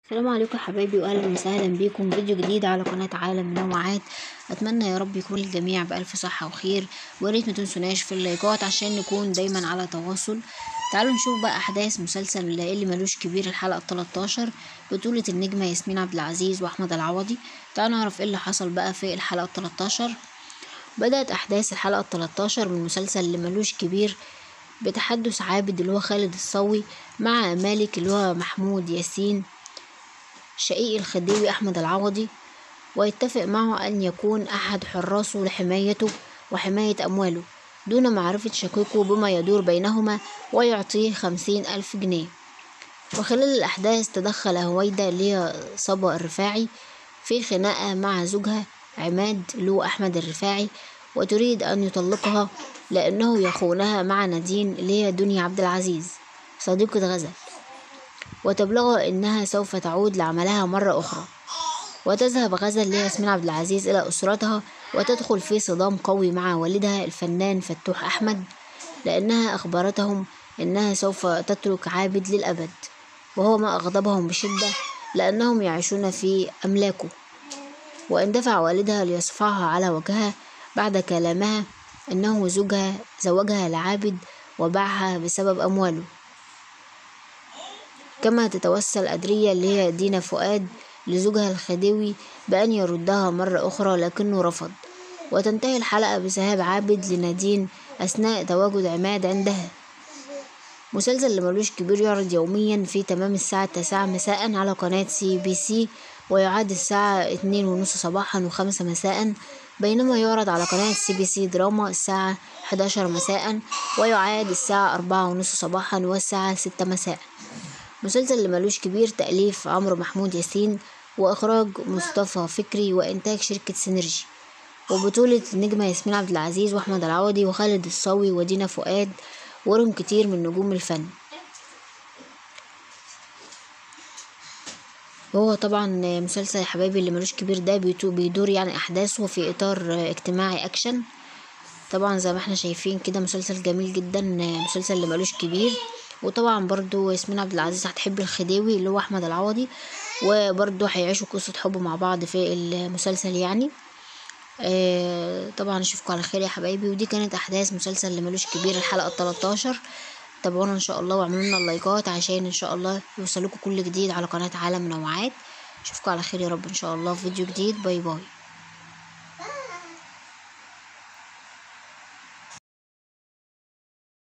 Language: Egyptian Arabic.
السلام عليكم حبايبي واهلا وسهلا بيكم فيديو جديد على قناه عالم منوعات اتمنى يا رب يكون الجميع بالف صحه وخير وريت ما تنسوناش في اللايكات عشان نكون دايما على تواصل تعالوا نشوف بقى احداث مسلسل اللي ملوش كبير الحلقه 13 بطوله النجمه ياسمين عبد العزيز واحمد العوضي تعالوا نعرف ايه اللي حصل بقى في الحلقه 13 بدات احداث الحلقه 13 من مسلسل اللي ملوش كبير بتحدث عابد اللي هو خالد الصاوي مع مالك اللي هو محمود ياسين شقيق الخديوي أحمد العوضي ويتفق معه أن يكون أحد حراسه لحمايته وحماية أمواله دون معرفة شقيقه بما يدور بينهما ويعطيه خمسين ألف جنيه وخلال الأحداث تدخل هويدا اللي هي صبا الرفاعي في خناقة مع زوجها عماد اللي هو أحمد الرفاعي وتريد أن يطلقها لأنه يخونها مع نادين اللي هي دنيا عبد العزيز صديقة غزل وتبلغ إنها سوف تعود لعملها مرة أخرى وتذهب غزل لياسمين عبد العزيز إلى أسرتها وتدخل في صدام قوي مع والدها الفنان فتوح أحمد لأنها أخبرتهم إنها سوف تترك عابد للأبد وهو ما أغضبهم بشدة لأنهم يعيشون في أملاكه واندفع والدها ليصفعها على وجهها بعد كلامها إنه زوجها زوجها لعابد وباعها بسبب أمواله كما تتوسل أدرية اللي هي دينا فؤاد لزوجها الخديوي بأن يردها مرة أخرى لكنه رفض وتنتهي الحلقة بذهاب عابد لنادين أثناء تواجد عماد عندها مسلسل اللي ملوش كبير يعرض يوميا في تمام الساعة التاسعة مساء على قناة سي بي سي ويعاد الساعة اتنين ونص صباحا وخمسة مساء بينما يعرض على قناة سي بي سي دراما الساعة 11 مساء ويعاد الساعة أربعة ونص صباحا والساعة ستة مساء مسلسل اللي ملوش كبير تأليف عمرو محمود ياسين وإخراج مصطفى فكري وإنتاج شركة سينرجي وبطولة النجمة ياسمين عبد العزيز وأحمد العوضي وخالد الصاوي ودينا فؤاد ورم كتير من نجوم الفن وهو طبعا مسلسل يا حبايبي اللي ملوش كبير ده بيدور يعني أحداثه في إطار اجتماعي أكشن طبعا زي ما احنا شايفين كده مسلسل جميل جدا مسلسل اللي ملوش كبير وطبعا برضو ياسمين عبد العزيز هتحب الخديوي اللي هو احمد العوضي وبرضو هيعيشوا قصة حب مع بعض في المسلسل يعني آه طبعا اشوفكم على خير يا حبايبي ودي كانت احداث مسلسل اللي ملوش كبير الحلقة التلاتاشر تابعونا ان شاء الله واعملوا لنا اللايكات عشان ان شاء الله يوصلكم كل جديد على قناة عالم منوعات اشوفكم على خير يا رب ان شاء الله في فيديو جديد باي باي